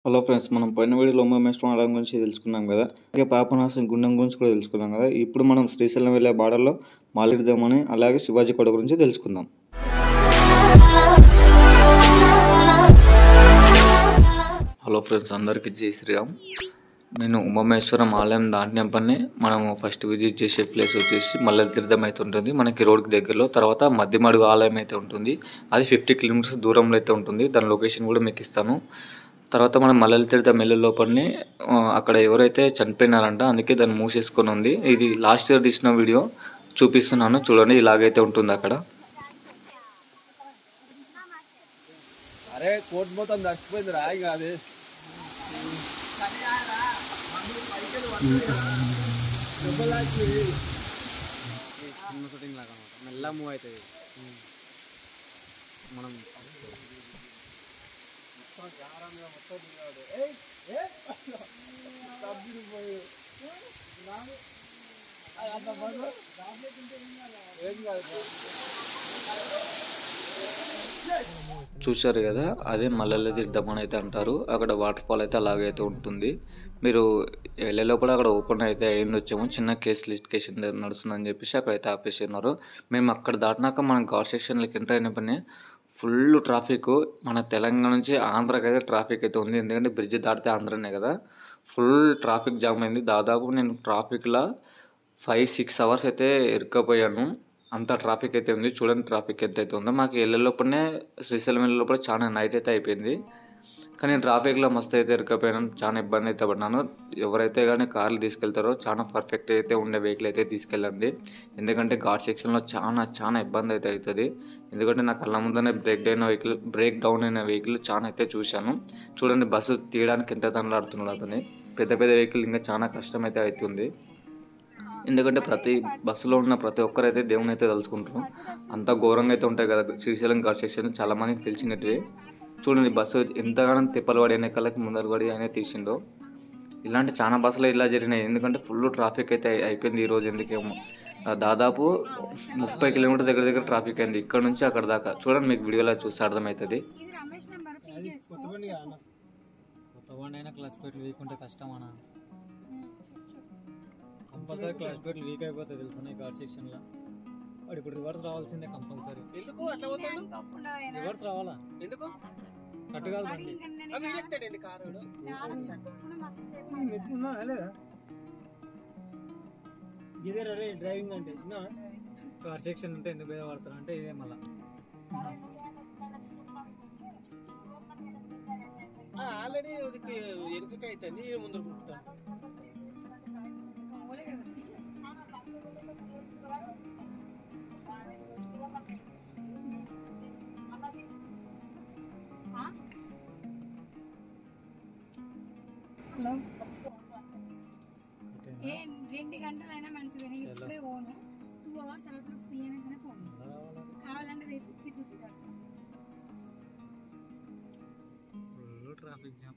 Hello friends మనం పోయిన వీడియోలో ఉమామేశ్వరం ఆలయం గురించి తెలుసుకున్నాం కదా అలాగే పాపనాశం గుండం గురించి కూడా తెలుసుకున్నాం కదా ఇప్పుడు మనం శ్రీశైలం వెళ్ళే బార్డర్లో మాలిద్దామని అలాగే శివాజీ కొడ గురించి తెలుసుకుందాం హలో ఫ్రెండ్స్ అందరికీ జై శ్రీరామ్ నేను ఉమామేశ్వరం ఆలయం దాటినప్పటినే మనము ఫస్ట్ విజిట్ చేసే ప్లేస్ వచ్చేసి మల్లెల తీర్థం అయితే ఉంటుంది మనకి రోడ్కి దగ్గరలో తర్వాత మధ్యమడుగు ఆలయం అయితే ఉంటుంది అది ఫిఫ్టీ కిలోమీటర్స్ దూరంలో అయితే ఉంటుంది దాని లొకేషన్ కూడా మీకు ఇస్తాను తర్వాత మనం మల్లెల తీర్థం వెళ్ళే లోపలనే ఆ, అక్కడ ఎవరైతే చనిపోయినారంట అందుకే దాన్ని మూసేసుకొని ఉంది ఇది లాస్ట్ ఇయర్ తీసిన వీడియో చూపిస్తున్నాను చూడండి ఇలాగైతే ఉంటుంది అక్కడ అరే కోట్ మొత్తం చచ్చిపోయింది రా ఇక అది సినిమా షూటింగ్ లాగా అనమాట మెల్ల మూవ్ అవుతుంది మనం చూశారు కదా అదే మల్లెల తీర్థం అని అయితే అంటారు అక్కడ వాటర్ ఫాల్ అయితే అలాగైతే ఉంటుంది మీరు వెళ్ళే లోపల అక్కడ ఓపెన్ అయితే అయింది వచ్చాము చిన్న కేసు లిస్టికేషన్ నడుస్తుందని చెప్పేసి అక్కడ అయితే ఆపేసి ఉన్నారు మేము అక్కడ దాటినాక మనం ఘాట్ సెక్షన్లోకి ఎంటర్ అయిన పని ఫుల్ ట్రాఫిక్ మన తెలంగాణ నుంచి ఆంధ్రాకి అయితే ట్రాఫిక్ అయితే ఉంది ఎందుకంటే బ్రిడ్జ్ దాటితే ఆంధ్రనే కదా ఫుల్ ట్రాఫిక్ జామ్ అయింది దాదాపు నేను ట్రాఫిక్లో ఫైవ్ సిక్స్ అవర్స్ అయితే ఇరుక్కపోయాను అంత ట్రాఫిక్ అయితే ఉంది చూడండి ట్రాఫిక్ ఎంత అయితే ఉందో మాకు వెళ్ళే లోపలనే శ్రీశైలం వెళ్ళే లోపల చాలా నైట్ అయితే అయిపోయింది కానీ ట్రాఫిక్లో మస్తు అయితే ఇరుక్కపోయాను చాలా ఇబ్బంది అయితే పడినాను ఎవరైతే కానీ కార్లు తీసుకెళ్తారో చాలా పర్ఫెక్ట్ అయితే ఉండే వెహికల్ అయితే తీసుకెళ్ళండి ఎందుకంటే ఘాట్ సెక్షన్లో చాలా చాలా ఇబ్బంది అయితే అవుతుంది ఎందుకంటే నా కళ్ళ ముందనే breakdown vehicle breakdown అయిన వెహికల్ చాలా అయితే చూశాను చూడండి బస్సు తీయడానికి ఎంత తండ్లాడుతున్నాడు అతని పెద్ద పెద్ద వెహికల్ ఇంకా చాలా కష్టం అయితే అవుతుంది ఎందుకంటే ప్రతి బస్సులో ఉన్న ప్రతి ఒక్కరైతే దేవుని అయితే తలుచుకుంటారు అంత ఘోరంగా అయితే ఉంటాయి కదా శ్రీశైలం ఘాట్ సెక్షన్ చాలా మందికి తెలిసినట్టు చూడండి బస్సు ఎంతగానో తిప్పలు పడి వెనకాలకి ముందర పడి ఆయన తీసిండో ఇలాంటి చాలా బస్సులు ఇలా జరిగినాయి ఎందుకంటే ఫుల్ ట్రాఫిక్ అయితే అయి- అయిపోయింది ఈ రోజు ఎందుకేమో ఆ, దాదాపు ముప్పై కిలోమీటర్ దగ్గర దగ్గర ట్రాఫిక్ అయింది ఇక్కడ నుంచి అక్కడ దాకా చూడండి మీకు వీడియోలో చూస్తే అర్థమవుతుంది ఇది రమేష్ నెంబర్ ఫీల్ చేసుకో కొత్త బండి అయినా క్లచ్ ప్లేట్లు వీక్ ఉంటే కష్టం అన్న కంపల్సరీ క్లచ్ ప్లేట్లు వీక్ అయిపోతాయి తెలుసు ఈ గాడ్ సెక్షన్ లో వాడు ఇప్పుడు రివర్స్ రావాల్సిందే కంపల్సరీ ఎందుకు అట్లా పోతాడు అనుకోకుండా ఆయన రివర్స్ రావాలా ఎందుకు కట్టు కాదు వాడు బండి ఇంకా నేను అవి కాదు- ఎత్తాడు ఎందుకు కారు కాదు తప్పకుండా మస్తు సేపు అయింది. ఇదే రే డ్రైవింగ్ అంటే నా గాడ్ సెక్షన్ ఉంటే ఎందుకు భయ పడతారు అంటే ఇదే మళ్ళా ఆల్రెడీ ఎరుకకి అయితే ముందు పుట్టుతాను ఓలే కదా శ్రీజ. ఆ? హలో ఏ రెండు గంటలైనా మంచిది నేను ఇప్పుడే పోను టూ అవర్స్ తర్వాత ఫ్రీ అయినాకనే ఫోన్ కావాలంటే రేపు విద్యుత్ దర్శనం ఫుల్ ట్రాఫిక్ జామ్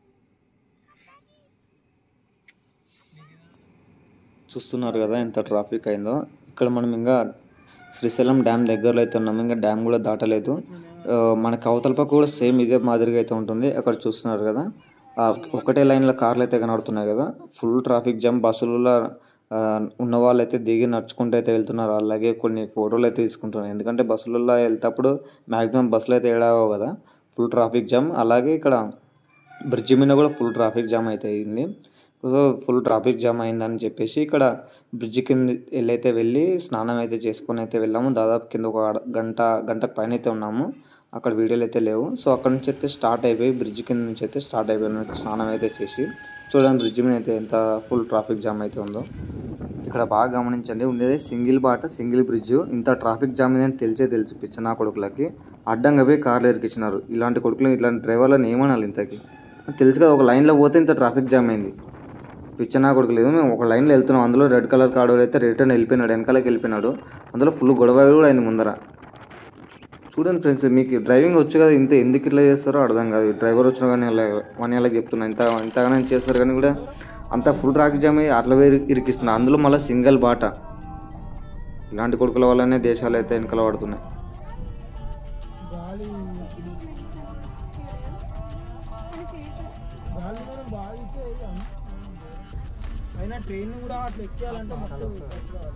చూస్తున్నారు కదా ఎంత ట్రాఫిక్ అయిందో ఇక్కడ మనం ఇంకా శ్రీశైలం డ్యామ్ దగ్గరలో అయితే ఉన్నాము ఇంకా డ్యామ్ కూడా దాటలేదు ఆ, మనకి అవతల పక్క కూడా సేమ్ ఇదే మాదిరిగా అయితే ఉంటుంది అక్కడ చూస్తున్నారు కదా ఆ, ఒకటే లైన్లో కార్లు అయితే కనబడుతున్నాయి కదా ఫుల్ ట్రాఫిక్ జామ్ బస్సులలో ఆ, ఉన్న వాళ్ళు అయితే దిగి నడుచుకుంటూ అయితే వెళ్తున్నారు అలాగే కొన్ని ఫోటోలు అయితే తీసుకుంటున్నారు ఎందుకంటే బస్సులలో వెళ్తేప్పుడు మ్యాక్సిమం బస్సులు అయితే ఏడావో కదా ఫుల్ ట్రాఫిక్ జామ్ అలాగే ఇక్కడ బ్రిడ్జి మీద కూడా ఫుల్ ట్రాఫిక్ జామ్ అయితే అయింది సో ఫుల్ ట్రాఫిక్ జామ్ అయిందని చెప్పేసి ఇక్కడ బ్రిడ్జ్ కింద వెళ్ళైతే వెళ్ళి స్నానం అయితే చేసుకొని అయితే వెళ్ళాము దాదాపు కింద ఒక అర- గంట గంటకు పైన అయితే ఉన్నాము అక్కడ వీడియోలు అయితే లేవు సో అక్కడ నుంచి అయితే స్టార్ట్ అయిపోయి బ్రిడ్జ్ కింద నుంచి అయితే స్టార్ట్ అయిపోయిన స్నానం అయితే చేసి చూడండి బ్రిడ్జ్ మీద అయితే ఎంత ఫుల్ ట్రాఫిక్ జామ్ అయితే ఉందో ఇక్కడ బాగా గమనించండి ఉండేది సింగిల్ బాట సింగిల్ బ్రిడ్జ్ ఇంత ట్రాఫిక్ జామ్ అని తెలిసే తెలిసి పిచ్చనా కొడుకులకి అడ్డంగా పోయి కార్లు ఎరికిచ్చినారు ఇలాంటి కొడుకులు ఇలాంటి డ్రైవర్లను ఏమనాలి ఇంతకి తెలుసు కదా ఒక లైన్లో పోతే ఇంత ట్రాఫిక్ జామ్ అయింది పిచ్చనా కొడుకు లేదు మేము ఒక లైన్లో వెళ్తున్నాం అందులో రెడ్ కలర్ కాడు అయితే రిటర్న్ వెళ్ళిపోయినాడు వెనకాలకి వెళ్ళిపోయినాడు అందులో ఫుల్ గొడవ కూడా అయింది ముందర చూడండి ఫ్రెండ్స్ మీకు డ్రైవింగ్ వచ్చు కదా ఇంత ఎందుకు ఇట్లా చేస్తారో అర్థం కాదు డ్రైవర్ వచ్చినా కానీ అలా వన్ ఇయర్కి చెప్తున్నా ఇంత ఇంతగానే చేస్తారు కానీ కూడా అంత ఫుల్ ట్రాఫిక్ జామ్ అయ్యి అట్లా వేరు ఇరికిస్తున్నా అందులో మళ్ళీ సింగిల్ బాట ఇలాంటి కొడుకుల వల్లనే దేశాలు అయితే వెనకల పడుతున్నాయి గాలి వాళ్ళు మనం బాగా ఇస్తే ఇది అన్- అయినా ట్రైన్ కూడా అట్లా ఎక్కేయాలంటే మొత్తం ఖర్చు కావాలి.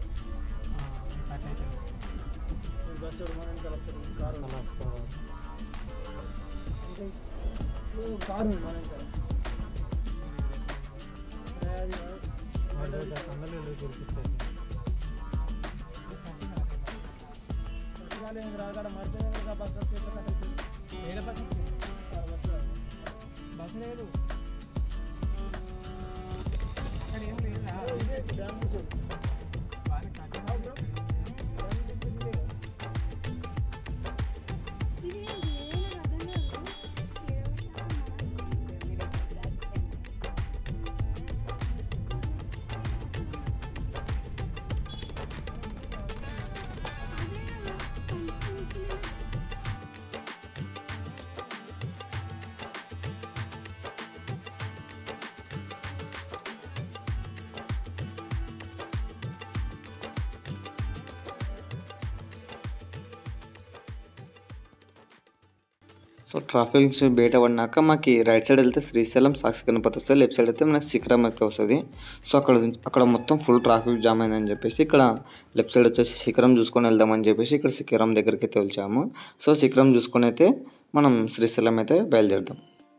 ఇప్పుడు బస్ చూడు, మన వెనకాల వస్తుంది, కారు ఉంది. అంటే ఇప్పుడు కారు ఉంది మన వెనకాల. అరే అది కాదు. ఖర్చు కాలేదు, ఇంక రాగాడ మరిపోయింది, ఇంకా బస్ వస్తే ఎట్లా కట్ అవుతుంది? ఆ, బస్ రాదు. బస్ లేదు ఇదే డ్యామ్ చూసాడు. ఆ, బ్రో. డ్యామ్ చూపించిందే కదా. ఇది ఏంటి? ఏమో అర్థం కాదు. ఏదో సో ట్రాఫిక్ నుంచి బయట పడినాక మాకు రైట్ సైడ్ వెళ్తే శ్రీశైలం సాక్షి గణపతి వస్తుంది లెఫ్ట్ సైడ్ అయితే మనకి శిఖరం అయితే వస్తుంది సో అక్కడ అక్కడ మొత్తం ఫుల్ ట్రాఫిక్ జామ్ అయిందని చెప్పేసి ఇక్కడ లెఫ్ట్ సైడ్ వచ్చేసి శిఖరం చూసుకొని వెళ్దామని చెప్పేసి ఇక్కడ శిఖరం దగ్గరికి అయితే వచ్చాము సో శిఖరం చూసుకొని అయితే మనం శ్రీశైలం అయితే బయలుదేరుదాం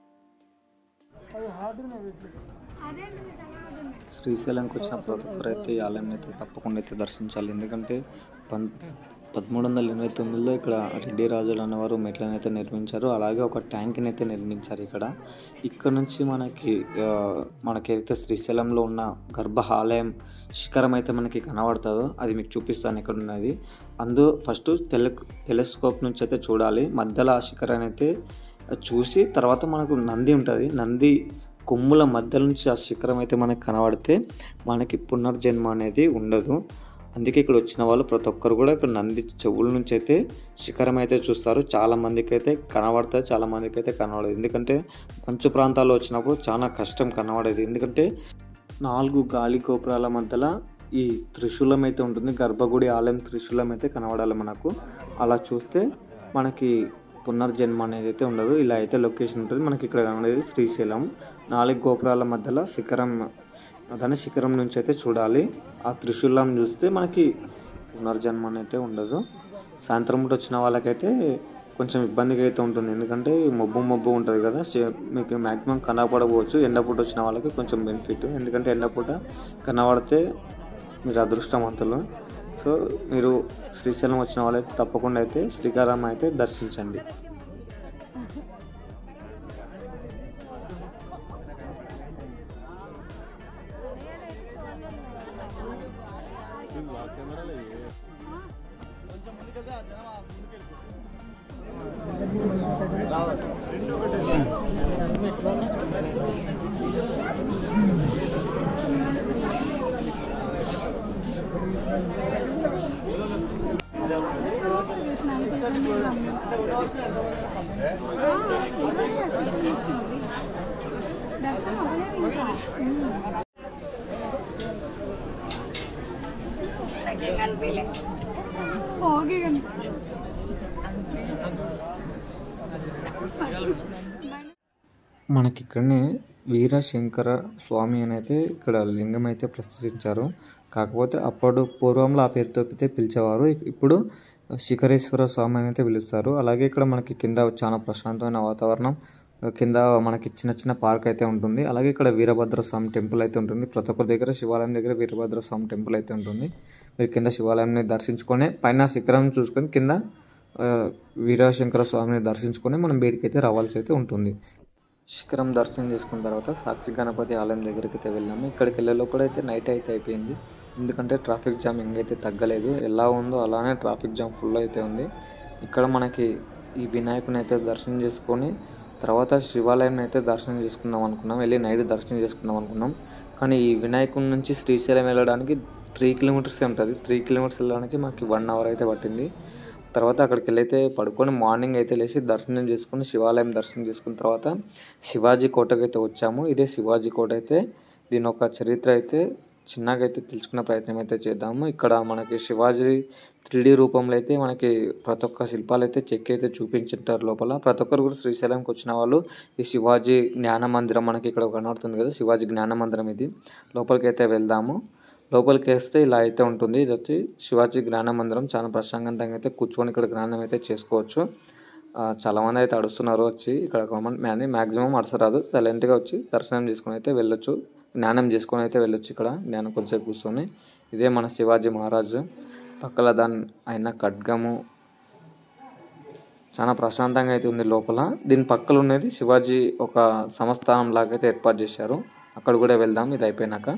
అది హార్డ్ ఉన్నది అదేంటి ఇది చాలా hard ఉంది. శ్రీశైలంకి వచ్చిన ప్రతి ఒక్కరు అయితే ఈ ఆలయాన్ని అయితే తప్పకుండా అయితే దర్శించాలి ఎందుకంటే పన్ పదమూడు వందల ఎనభై తొమ్మిదిలో ఇక్కడ రెడ్డి రాజులు అన్నవారు మెట్లను అయితే నిర్మించారు అలాగే ఒక ట్యాంక్ని అయితే నిర్మించారు ఇక్కడ ఇక్కడ నుంచి మనకి ఆ, మనకైతే శ్రీశైలంలో ఉన్న గర్భ ఆలయం శిఖరం అయితే మనకి కనబడుతుందో అది మీకు చూపిస్తాను ఇక్కడ ఉన్నది అందు ఫస్ట్ టెలి టెలిస్కోప్ నుంచి అయితే చూడాలి మధ్యలో ఆ శిఖరాన్ని అయితే చూసి తర్వాత మనకు నంది ఉంటుంది నంది కొమ్ముల మధ్య నుంచి ఆ శిఖరం అయితే మనకి కనబడితే మనకి పునర్జన్మ అనేది ఉండదు అందుకే ఇక్కడ వచ్చిన వాళ్ళు ప్రతి ఒక్కరు కూడా ఇక్కడ నంది చెవుల నుంచి అయితే శిఖరం అయితే చూస్తారు చాలా మందికి అయితే కనబడుతుంది చాలా మందికి అయితే కనబడదు ఎందుకంటే మంచు ప్రాంతాల్లో వచ్చినప్పుడు చాలా కష్టం కనబడేది ఎందుకంటే నాలుగు గాలి గోపురాల మధ్యలో ఈ త్రిశూలం అయితే ఉంటుంది గర్భగుడి ఆలయం త్రిశూలం అయితే కనబడాలి మనకు అలా చూస్తే మనకి పునర్జన్మ అనేది అయితే ఉండదు ఇలా అయితే లొకేషన్ ఉంటుంది మనకి ఇక్కడ కనబడేది శ్రీశైలం నాలుగు గోపురాల మధ్యలో శిఖరం దాని శిఖరం నుంచి అయితే చూడాలి ఆ త్రిశూలం చూస్తే మనకి పునర్జన్మ అనేది ఉండదు సాయంత్రం పూట వచ్చిన వాళ్ళకైతే కొంచెం ఇబ్బందిగా అయితే ఉంటుంది ఎందుకంటే మబ్బు మబ్బు ఉంటుంది కదా సే- మీకు మ్యాక్సిమం కనపడవచ్చు ఎండపూట వచ్చిన వాళ్ళకి కొంచెం బెనిఫిట్ ఎందుకంటే ఎండపూట కనబడితే మీరు అదృష్టవంతులు సో మీరు శ్రీశైలం వచ్చిన వాళ్ళైతే తప్పకుండా అయితే శ్రీకారం అయితే దర్శించండి దర్శనం అవ్వలేదు ఇంకా నాకేం కనిపించలే ఓకే కనిపించలే మనకి ఇక్కడనే వీరశంకర స్వామి అని అయితే ఇక్కడ లింగం అయితే ప్రతిష్ఠించారు కాకపోతే అప్పుడు పూర్వంలో ఆ పేరుతో అయితే పిలిచేవారు ఇప్పుడు శిఖరేశ్వర స్వామి అని అయితే పిలుస్తారు అలాగే ఇక్కడ మనకి కింద చాలా ప్రశాంతమైన వాతావరణం కింద మనకి చిన్న చిన్న పార్క్ అయితే ఉంటుంది అలాగే ఇక్కడ వీరభద్ర స్వామి టెంపుల్ అయితే ఉంటుంది ప్రతి ఒక్కరి దగ్గర శివాలయం దగ్గర వీరభద్ర స్వామి టెంపుల్ అయితే ఉంటుంది మీరు కింద శివాలయాన్ని దర్శించుకొని పైన శిఖరం చూసుకొని కింద ఆ, వీరశంకర స్వామిని దర్శించుకొని మనం బయటికి అయితే రావాల్సి అయితే ఉంటుంది శిఖరం దర్శనం చేసుకున్న తర్వాత సాక్షి గణపతి ఆలయం దగ్గరికి అయితే వెళ్ళాము ఇక్కడికి వెళ్ళే లోపల అయితే నైట్ అయితే అయిపోయింది ఎందుకంటే ట్రాఫిక్ జామ్ ఇంకైతే తగ్గలేదు ఎలా ఉందో అలానే ట్రాఫిక్ జామ్ ఫుల్ అయితే ఉంది ఇక్కడ మనకి ఈ వినాయకుని అయితే దర్శనం చేసుకొని తర్వాత శివాలయం అయితే దర్శనం చేసుకుందాం అనుకున్నాం వెళ్ళి నైట్ దర్శనం చేసుకుందాం అనుకున్నాం కానీ ఈ వినాయకుని నుంచి శ్రీశైలం వెళ్ళడానికి త్రీ కిలోమీటర్స్ ఉంటుంది త్రీ కిలోమీటర్స్ వెళ్ళడానికి మాకు వన్ అవర్ అయితే పట్టింది తర్వాత అక్కడికి వెళ్ళి అయితే పడుకొని మార్నింగ్ అయితే లేచి దర్శనం చేసుకుని శివాలయం దర్శనం చేసుకున్న తర్వాత శివాజీ కోటకి అయితే వచ్చాము ఇదే శివాజీ కోట అయితే దీని ఒక చరిత్ర అయితే చిన్నగా అయితే తెలుసుకునే ప్రయత్నం అయితే చేద్దాము ఇక్కడ మనకి శివాజీ త్రీ రూపంలో అయితే మనకి ప్రతి ఒక్క శిల్పాలు అయితే చెక్కి అయితే చూపించుంటారు లోపల ప్రతి ఒక్కరు కూడా శ్రీశైలంకి వచ్చిన వాళ్ళు ఈ శివాజీ జ్ఞాన మందిరం మనకి ఇక్కడ కనబడుతుంది కదా శివాజీ జ్ఞాన మందిరం ఇది లోపలికి అయితే వెళ్దాము లోపలికి వేస్తే ఇలా అయితే ఉంటుంది ఇది వచ్చి శివాజీ జ్ఞాన మందిరం చాలా ప్రశాంతంగా అయితే కూర్చొని ఇక్కడ జ్ఞానం అయితే చేసుకోవచ్చు ఆ, చాలా మంది అయితే అడుస్తున్నారు వచ్చి ఇక్కడ కామన్ మ్యాన్ మ్యాక్సిమం అడసరాదు సైలెంట్గా వచ్చి దర్శనం చేసుకొని అయితే వెళ్ళొచ్చు జ్ఞానం చేసుకొని అయితే వెళ్ళొచ్చు ఇక్కడ జ్ఞానం కొద్దిసేపు కూర్చొని ఇదే మన శివాజీ మహారాజు పక్కల దాని ఆయన ఖడ్గము చాలా ప్రశాంతంగా అయితే ఉంది లోపల దీని పక్కన ఉన్నది శివాజీ ఒక సంస్థానం లాగా అయితే ఏర్పాటు చేశారు అక్కడ కూడా వెళ్దాం ఇది అయిపోయినాక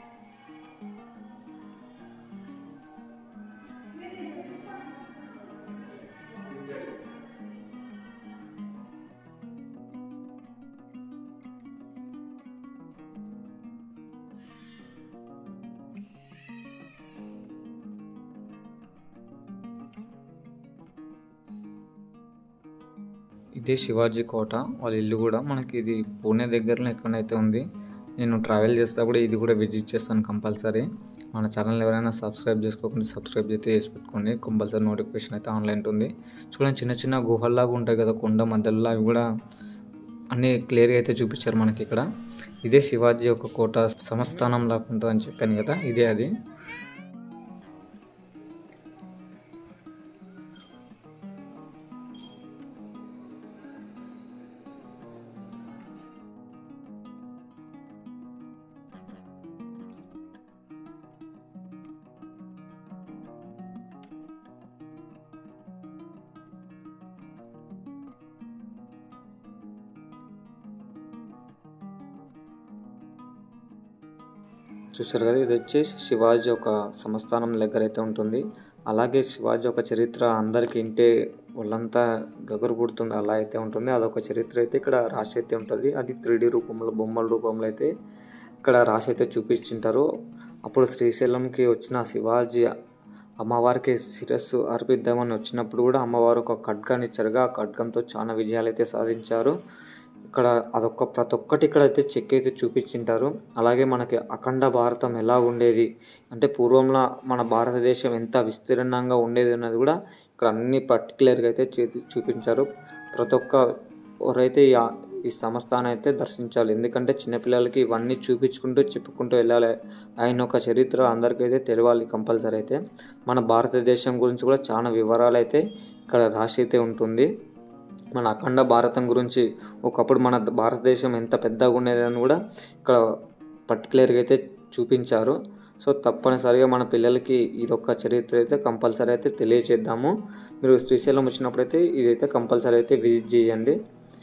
ఇదే శివాజీ కోట వాళ్ళ ఇల్లు కూడా మనకి ఇది పూణే దగ్గరలో ఎక్కడైతే ఉంది నేను ట్రావెల్ చేసేటప్పుడు ఇది కూడా విజిట్ చేస్తాను కంపల్సరీ మన ఛానల్ ఎవరైనా సబ్స్క్రైబ్ చేసుకోకుండా సబ్స్క్రైబ్ అయితే చేసి పెట్టుకోండి కంపల్సరీ నోటిఫికేషన్ అయితే ఆన్లైన్ ఉంది చూడండి చిన్న చిన్న గుహల్లాగా ఉంటాయి కదా కొండ మధ్యలో అవి కూడా అన్నీ క్లియర్గా అయితే చూపించారు మనకి ఇక్కడ ఇదే శివాజీ ఒక కోట సంస్థానం లాగా ఉంటుందని చెప్పాను కదా ఇదే అది చూసారు కదా ఇది వచ్చేసి శివాజీ ఒక సంస్థానం దగ్గర అయితే ఉంటుంది అలాగే శివాజీ ఒక చరిత్ర అందరికి ఇంటే వాళ్ళంతా గగురు పుడుతుంది అలా అయితే ఉంటుంది అదొక చరిత్ర అయితే ఇక్కడ రాసి అయితే ఉంటుంది అది త్రీ రూపంలో బొమ్మల రూపంలో అయితే ఇక్కడ రాసి అయితే చూపించింటారు అప్పుడు శ్రీశైలంకి వచ్చిన శివాజీ అమ్మవారికి శిరస్సు అర్పిద్దామని వచ్చినప్పుడు కూడా అమ్మవారు ఒక ఖడ్గాన్ని ఇచ్చారుగా ఆ ఖడ్గంతో చాలా విజయాలు అయితే సాధించారు ఇక్కడ అదొక్క ప్రతి ఒక్కటి ఇక్కడ అయితే చెక్ అయితే చూపించింటారు అలాగే మనకి అఖండ భారతం ఎలా ఉండేది అంటే పూర్వంలో మన భారతదేశం ఎంత విస్తీర్ణంగా ఉండేది అన్నది కూడా ఇక్కడ అన్ని పర్టికులర్గా అయితే చేతి చూపించారు ప్రతి ఒక్క ఎవరైతే ఈ ఆ- ఈ సంస్థానం అయితే దర్శించాలి ఎందుకంటే చిన్నపిల్లలకి ఇవన్నీ చూపించుకుంటూ చెప్పుకుంటూ వెళ్ళాలి ఆయన ఒక చరిత్ర అందరికైతే తెలియాలి కంపల్సరీ అయితే మన భారతదేశం గురించి కూడా చాలా వివరాలు అయితే ఇక్కడ రాసి అయితే ఉంటుంది మన అఖండ భారతం గురించి ఒకప్పుడు మన భారతదేశం ఎంత పెద్దగా ఉండేది అని కూడా ఇక్కడ పర్టికులర్గా అయితే చూపించారు సో తప్పనిసరిగా మన పిల్లలకి ఇదొక చరిత్ర అయితే కంపల్సరీ అయితే తెలియచేద్దాము మీరు శ్రీశైలం వచ్చినప్పుడైతే ఇదైతే కంపల్సరీ అయితే విజిట్ చేయండి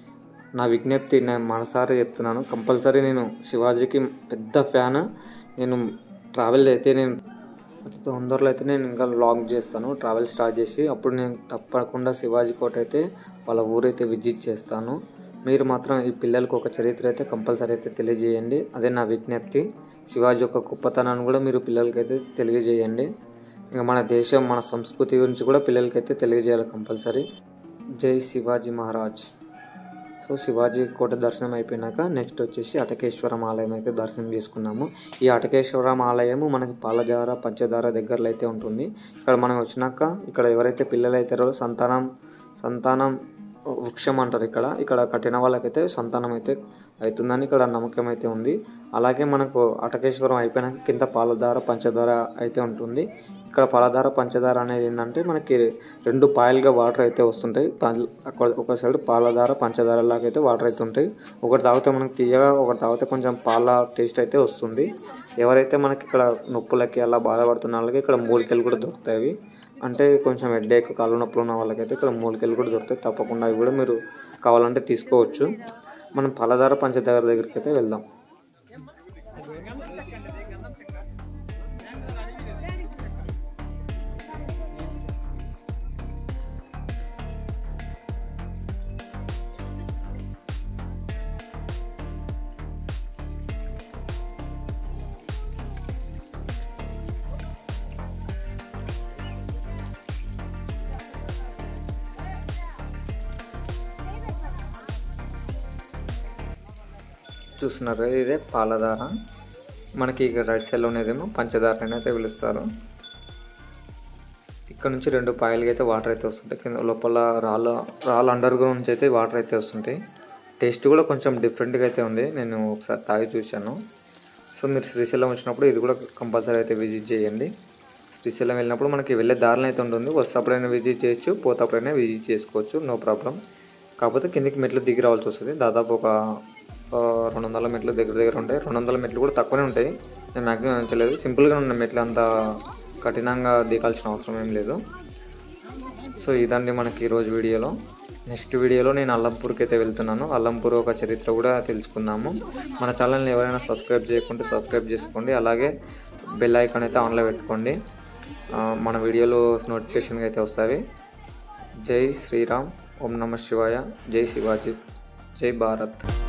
నా విజ్ఞప్తి నేను మనసారా చెప్తున్నాను కంపల్సరీ నేను శివాజీకి పెద్ద ఫ్యాన్ నేను ట్రావెల్ అయితే నేను అతి తొందరలో అయితే నేను ఇంకా లాగ్ చేస్తాను ట్రావెల్ స్టార్ట్ చేసి అప్పుడు నేను తప్పకుండా శివాజీ కోట అయితే వాళ్ళ ఊరైతే విజిట్ చేస్తాను మీరు మాత్రం ఈ పిల్లలకు ఒక చరిత్ర అయితే కంపల్సరీ అయితే తెలియజేయండి అదే నా విజ్ఞప్తి శివాజీ యొక్క గొప్పతనాన్ని కూడా మీరు పిల్లలకైతే తెలియజేయండి ఇంకా మన దేశం మన సంస్కృతి గురించి కూడా పిల్లలకైతే తెలియజేయాలి కంపల్సరీ జై శివాజీ మహారాజ్ సో శివాజీ కోట దర్శనం అయిపోయినాక నెక్స్ట్ వచ్చేసి అటకేశ్వరం ఆలయం అయితే దర్శనం చేసుకున్నాము ఈ అటకేశ్వరం ఆలయము మనకి పాలధార పంచదార దగ్గరలో అయితే ఉంటుంది ఇక్కడ మనం వచ్చినాక ఇక్కడ ఎవరైతే పిల్లలు అవుతారో సంతానం సంతానం వృక్షం అంటారు ఇక్కడ ఇక్కడ కట్టిన వాళ్ళకైతే సంతానం అయితే అవుతుందని ఇక్కడ నమ్మకం అయితే ఉంది అలాగే మనకు అటకేశ్వరం అయిపోయినాక కింద పాలధార పంచదార అయితే ఉంటుంది ఇక్కడ పాలధార పంచదార అనేది ఏంటంటే మనకి రెండు పాయలుగా వాటర్ అయితే వస్తుంటాయి పాల్- అక్కడ ఒక సైడ్ పాలధార పంచదార లాగా అయితే వాటర్ అయితే ఉంటాయి ఒకటి తాగితే మనకి తీయగా ఒకటి తాగితే కొంచెం పాల టేస్ట్ అయితే వస్తుంది ఎవరైతే మనకి ఇక్కడ నొప్పులకి అలా బాధపడుతున్న వాళ్ళకి ఇక్కడ మూలికలు కూడా దొరుకుతాయి అంటే కొంచెం హెడ్ఏక్ కాళ్ళు నొప్పులు ఉన్న వాళ్ళకైతే ఇక్కడ మూలికలు కూడా దొరుకుతాయి తప్పకుండా అవి కూడా మీరు కావాలంటే తీసుకోవచ్చు మనం పలదార పంచదార దగ్గరికి అయితే వెళ్దాం చూస్తున్నారు కదా ఇదే పాలధార మనకి ఇక రైట్ సైడ్లో ఉన్నదేమో పంచదార అని అయితే పిలుస్తారు ఇక్కడ నుంచి రెండు పాయలకి అయితే వాటర్ అయితే వస్తుంటాయి కింద లోపల రాళ్ళ రాళ్ళ అండర్ గ్రౌండ్ నుంచి అయితే వాటర్ అయితే వస్తుంటాయి టేస్ట్ కూడా కొంచెం డిఫరెంట్గా అయితే ఉంది నేను ఒకసారి తాగి చూశాను సో మీరు శ్రీశైలం వచ్చినప్పుడు ఇది కూడా కంపల్సరీ అయితే విజిట్ చేయండి శ్రీశైలం వెళ్ళినప్పుడు మనకి వెళ్ళే దారిలో అయితే ఉంటుంది వస్తేప్పుడైనా విజిట్ చేయొచ్చు పోతప్పుడైనా విజిట్ చేసుకోవచ్చు నో ప్రాబ్లం కాకపోతే కిందికి మెట్లు దిగి రావాల్సి వస్తుంది దాదాపు ఒక ఆ, రెండు వందల మెట్లు దగ్గర దగ్గర ఉంటాయి రెండు వందల మెట్లు కూడా తక్కువనే ఉంటాయి నేను మ్యాక్సిమం ఎంచలేదు సింపుల్గా ఉన్న మెట్లు అంత కఠినంగా దిగాల్సిన అవసరం ఏం లేదు సో ఇదండి మనకి ఈరోజు వీడియోలో నెక్స్ట్ వీడియోలో నేను అల్లంపూర్కి అయితే వెళ్తున్నాను అల్లంపూర్ ఒక చరిత్ర కూడా తెలుసుకుందాము మన ఛానల్ని ఎవరైనా సబ్స్క్రైబ్ చేయకుంటే సబ్స్క్రైబ్ చేసుకోండి అలాగే బెల్ ఐకాన్ అయితే ఆన్లో పెట్టుకోండి ఆ, మన వీడియోలో నోటిఫికేషన్గా అయితే వస్తాయి జై శ్రీరామ్ ఓం నమ శివాయ జై శివాజీ జై భారత్